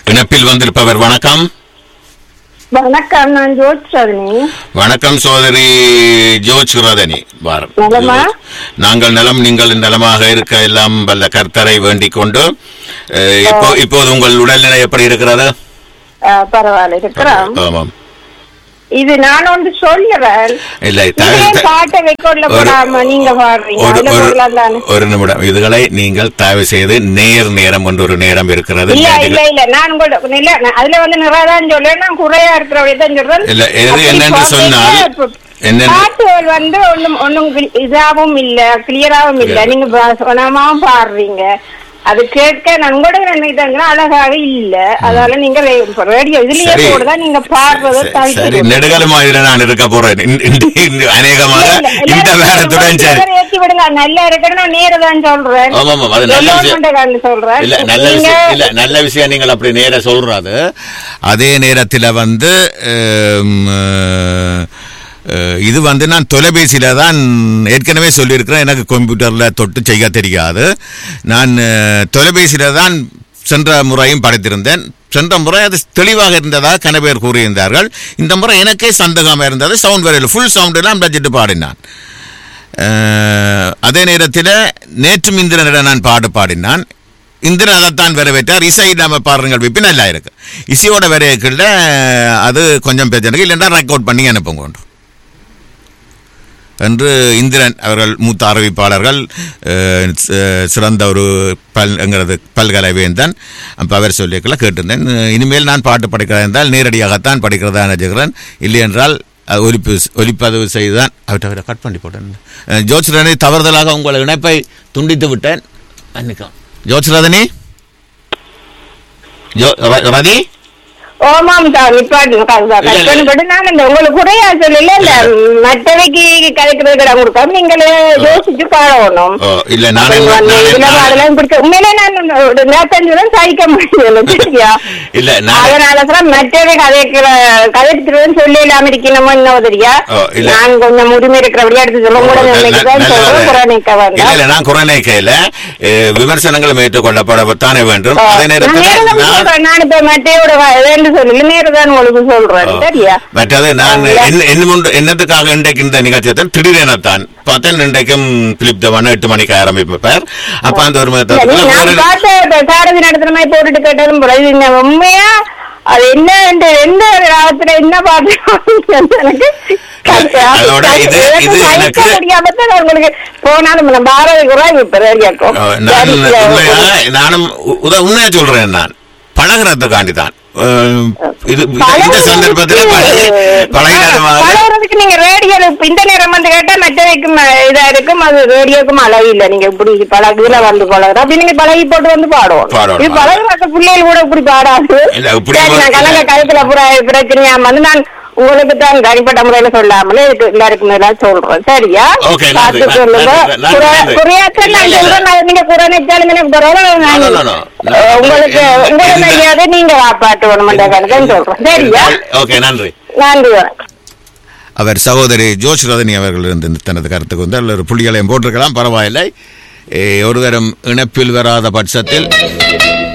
இணைப்பில் வந்திருப்பவர் வணக்கம் வணக்கம் நான் ஜோத்சரணி வணக்கம் சோதரி ஜோஜ் சுரதனி வாரம் நலமா? நாங்கள் நலம் நீங்கள் நலமாக இருக்க எல்லாம் வல்ல கர்த்தரை வேண்டிக் கொண்டு அஹ், இப்போ இப்போது உங்கள் உடல்நிலை எப்படி இருக்கிறது அஹ், பரவாயில்ல இருக்கிறோம் ஆமாம் இது நான் ஒன்று சொல்லுறேன் இல்லை நீங்களே தயவு- த- பாட்டை வைக்கொள்ள ஒரு- போடாம நீங்க பாடுறீங்க ஒரு அதுல ஒரு போடலாம் தானே ஒரு நிமிடம் இதுகளை நீங்கள் தயவு செய்து நேர் நேரம் கொண்டு ஒரு நேரம் இருக்கிறது இல்ல இல்ல நீங்கள்- இல்ல நான் உங்களோட இல்ல நான் அதுல வந்து நிறையதான் சொல்றேன் நான் குறையா இருக்கிறவங்க தான் சொல்றேன் இல்ல, எது அப்படி என்னென்று சொல்றீங்க. சொன்னால், இப்ப என்னென்று- பாட்டுகள் வந்து ஒண்ணும் ஒண்ணும் cl- இதாவும் இல்ல கிளியராவும் இல்ல Clear. நீங்க பா- சொனமாவும் பாடுறீங்க அது கேட்க நான் உங்களோட நினைத்தாங்கன்னா அழகாக இல்ல அதனால நீங்க ரேடியோ இதுலயே சரி. கூட நீங்க பாடுறதை சரி, தவிர்த்து சரி விடுங்க. நெடுகாலமா இதுல நான் இருக்க போறேன் இந்த- இந்த- இந்த அநேகமாக இல்ல, இல்ல, இந்த எல்லாரும் வேடத்துடன் சரி எல்லாரும் ஏத்தி விடுங்க நல்லா இருக்குன்னு நான் நேரா தான் சொல்றேன் ஆமா, ஆமா, அது நல்ல எல்லோரும் விஷயம். கொண்டேகான்னு சொல்றேன் இல்ல நல்ல நீங்க விஷயம் இல்ல நல்ல விஷயம் நீங்கள் அப்படி நேர சொல்றது அதே நேரத்தில் வந்து ஹம், அஹ், இது வந்து நான் தொலைபேசியில தான் ஏற்கனவே சொல்லியிருக்கிறேன் எனக்கு கம்ப்யூட்டர்ல தொட்டு செய்ய தெரியாது நான் அஹ், தொலைபேசியில தான் சென்ற முறையும் படைத்திருந்தேன் சென்ற முறை அது தெளிவாக இருந்ததாக கன பேர் கூறியிருந்தார்கள் இந்த முறை எனக்கே சந்தேகமாக இருந்தது சவுண்ட் வரையில் ஃபுல் சவுண்டெல்லாம் வச்சுட்டு பாடினான் அஹ், அதே நேரத்தில் நேற்று இந்திரனிடம் நான் பாடு பாடினான் இந்திரன் அதைத்தான் வரவேற்றார் இசை இல்லாமல் பாடுறங்கள் விப்பி நல்லா இருக்கு இசையோட வரையக்குள்ள அது கொஞ்சம் பிரச்சனை இல்லைன்னா ரெக்கார்ட் பண்ணி அனுப்புங்க கொண்டு என்று இந்திரன் அவர்கள் மூத்த அறிவிப்பாளர்கள் அஹ், சி- சிறந்த ஒரு பல் என்கிறது பல்கலைவேந்தன் அப்போ அவர் சொல்லியிருக்கல கேட்டிருந்தேன் இனிமேல் நான் பாட்டு படிக்கிறதா இருந்தால் நேரடியாகத்தான் படிக்கிறதா நினைச்சுக்கிறேன் இல்லை என்றால் அது ஒலிப்பு ஒலிப்பதிவு செய்துதான் அவர்கிட்ட அவரை கட் பண்ணி போட்டேன் அஹ், ஜோதிடனை தவறுதலாக உங்கள் இணைப்பை துண்டித்து விட்டேன் மன்னிக்கும் ஜோதிடனி ஜோ ர- ரதி ஓமாம் தான் நிப்பாட்டு கல்பனை பட்டு நான் இந்த உங்களுக்கு குறையா சொல்லல இல்ல மற்றவைக்கு கதைக்கிறது கிட கொடுக்காம நீங்களே யோசிச்சு பாடணும் ஓ, இல்ல நான் அப்ப என்ன- வந்து நான் இதுல என்ன- பாடலாம் பிடிக்க உண்மையிலே நான் ஒரு நேத்தஞ்சுதான் சகிக்க முடியல சரியா இல்ல நான் அதனால தான் மற்றவை கதைக்கிற கதைக்கிறதுன்னு சொல்லி இல்லாம இருக்கணுமோ என்ன தெரியா ஓ, இல்ல. நான் கொஞ்சம் உரிமை இருக்கிறபடியா எடுத்து சொல்ல கூட நல்ல- நினைக்கிறேன் நல்ல- சொல்றேன் குறைக்க இல்ல வேண்டாம் இல்ல நான் குறை கையில விமர்சனங்களும் ஏற்றுக்கொள்ளப்படத்தானே வேண்டும் அதே நான் நேரத்தில் நேரதான் நான் சொல்றேன். நான் இப்ப மட்டையோட வேண்டு சொல்லல நேரதான் உங்களுக்கு சொல்றேன் சரியா மற்றது நான் என்ன என்ன முண்டு- என்னத்துக்காக இன்றைக்கு இந்த நிகழ்ச்சியை திடீரெனத்தான் பார்த்தேன் இன்றைக்கும் பிலிப் தவான் எட்டு மணிக்கு ஆரம்பிப்பார் அப்ப அந்த ஒரு இல்ல, நீ நான் மதத்துல பார்த்த இப்ப சாரதி நடத்துற மாதிரி போட்டுட்டு கேட்டதும் போல, இது என்ன உண்மையா அது என்ன என்று எந்த ராகத்துல என்ன பாட்டு எனக்கு அதோட இது- இது சகிக்க எனக்கு- முடியாம தான் நான் உங்களுக்கு போனாலும் நம்ம பாரதி குரான் இப்ப ரேடியோக்கும் நான் உண்மையாக நானும் உ- உத- உண்மையா சொல்றேன் நான் பழகிறதுக்காண்டி தான் அஹ், இது இந்த- இந்த சந்தர்ப்பத்தில் பழகி பழகினதுமாக பழகிறதுக்கு நீங்க ரேடியோ இந்த நேரம் வந்து கேட்டா மற்றவைக்கும் இதா இருக்கும் அது ரேடியோக்கும் அளவு இல்ல நீங்க இப்படி பழகுல வந்து பழகுற அப்படி நீங்க பழகி போட்டு வந்து பாடுவோம் பாடணும். இது பழகுற பிள்ளைகள் கூட இப்படி பாடாது இல்ல, இப்படி சரி, நான் ஒரு- கலங்க கழுத்துல புற பிரச்சனையா வந்து நான் உங்களுக்கு தான் தனிப்பட்ட முறையில சொல்லாமலே இதுக்கு எல்லாருக்கும் எல்லாம் சொல்றேன் சரியா Okay, நன்றி, பார்த்து நன்றி, சொல்லுங்க நன்றி, நன்றி, குறை- நன்றி. குறையாத்தான் நான் இல்ல, இல்ல. சொல்றேன் நான் நீங்க குறை நினைச்சாலும் எனக்கு பரவாயில்ல நான் No, no, no, no. அஹ், உங்களுக்கு எந்த- உங்களை எந்த- மரியாதை நீங்க காப்பாற்ற வேணுமென்ற சொல்றேன் சரியா ஓகே நன்றி நன்றி வணக்கம் அவர் சகோதரி ஜோஷ் ரதனி அவர்கள் இருந்து தனது கருத்துக்கு வந்து அதில் ஒரு புள்ளிகளையும் போட்டிருக்கலாம் பரவாயில்லை ஏ, ஒருவரும் இணைப்பில் வராத பட்சத்தில்